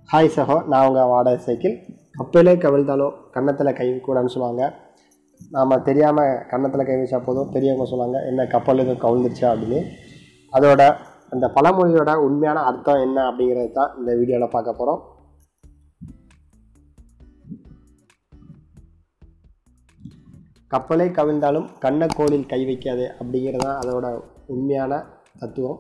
hi சகோ நான் உங்கள் வாடகை சைக்கிள் கப்பலே கவிழ்ந்தாலும் கன்னத்தில் கை கூடன்னு சொல்லுவாங்க நாம் தெரியாமல் கன்னத்தில் கை வச்சா போதும் பெரியவங்க சொல்லுவாங்க என்ன கப்பல் எதுவும் கவிழ்ந்துருச்சா அப்படின்னு அதோட அந்த பழமொழியோட உண்மையான அர்த்தம் என்ன அப்படிங்கிறது தான் இந்த வீடியோவில் பார்க்க போகிறோம் கப்பலே கவிழ்ந்தாலும் கண்ணக்கோளில் கை வைக்காதே அப்படிங்கிறது தான் அதோட உண்மையான தத்துவம்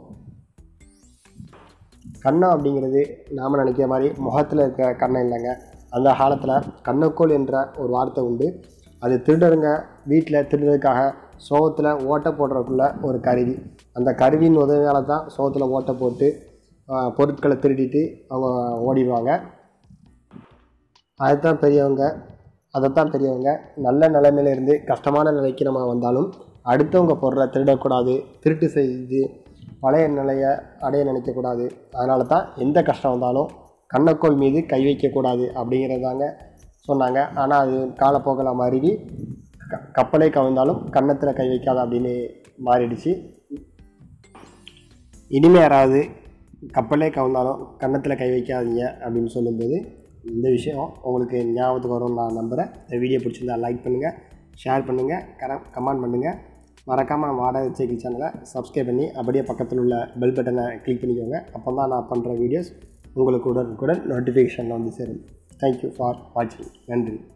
கண்ணம் அப்படிங்கிறது நாம் நினைக்கிற மாதிரி முகத்தில் இருக்கிற கண்ணம் இல்லைங்க அந்த காலத்தில் கண்ணக்கோல் என்ற ஒரு வார்த்தை உண்டு அது திருடருங்க வீட்டில் திருடுறதுக்காக சோகத்தில் ஓட்டை போடுறதுக்குள்ள ஒரு கருவி அந்த கருவியின் உதவியால் தான் சோகத்தில் ஓட்டை போட்டு ஆஹ், பொருட்களை திருடிட்டு அவங்க ஓடிடுவாங்க அதுதான் பெரியவங்க அதைத்தான் பெரியவங்க நல்ல நிலைமையில இருந்து கஷ்டமான நிலைக்கு நம்ம வந்தாலும் அடுத்தவங்க பொருளை திருடக்கூடாது திருட்டு செய்து பழைய நிலையை அடைய நினைக்கக்கூடாது அதனால தான் எந்த கஷ்டம் வந்தாலும் கண்ணக்கோல் மீது கை வைக்கக்கூடாது அப்படிங்கிறதாங்க சொன்னாங்க ஆனால் அது காலப்போக்கில் மாறி க கப்பலே கவிழ்ந்தாலும் கன்னத்தில் கை வைக்காத அப்படின்னு மாறிடுச்சு இனிமே யாராவது கப்பலே கவிழ்ந்தாலும் கன்னத்தில் கை வைக்காதீங்க அப்படின்னு சொல்லும்போது இந்த விஷயம் உங்களுக்கு ஞாபகத்துக்கு வரும்னு நான் நம்புகிறேன் இந்த வீடியோ பிடிச்சிருந்தா லைக் பண்ணுங்கள் ஷேர் பண்ணுங்கள் கர கமெண்ட் பண்ணுங்கள் மறக்காமல் நம்ம வாடகை சைக்கிள் சேனலை சப்ஸ்கிரைப் பண்ணி அப்படியே பக்கத்தில் உள்ள பெல் பட்டனை கிளிக் பண்ணிக்கோங்க அப்போ தான் நான் பண்ணுற வீடியோஸ் உங்களுக்கு உடனுக்குடன் நோட்டிஃபிகேஷனில் வந்து சேரும் தேங்க்யூ ஃபார் வாட்சிங் நன்றி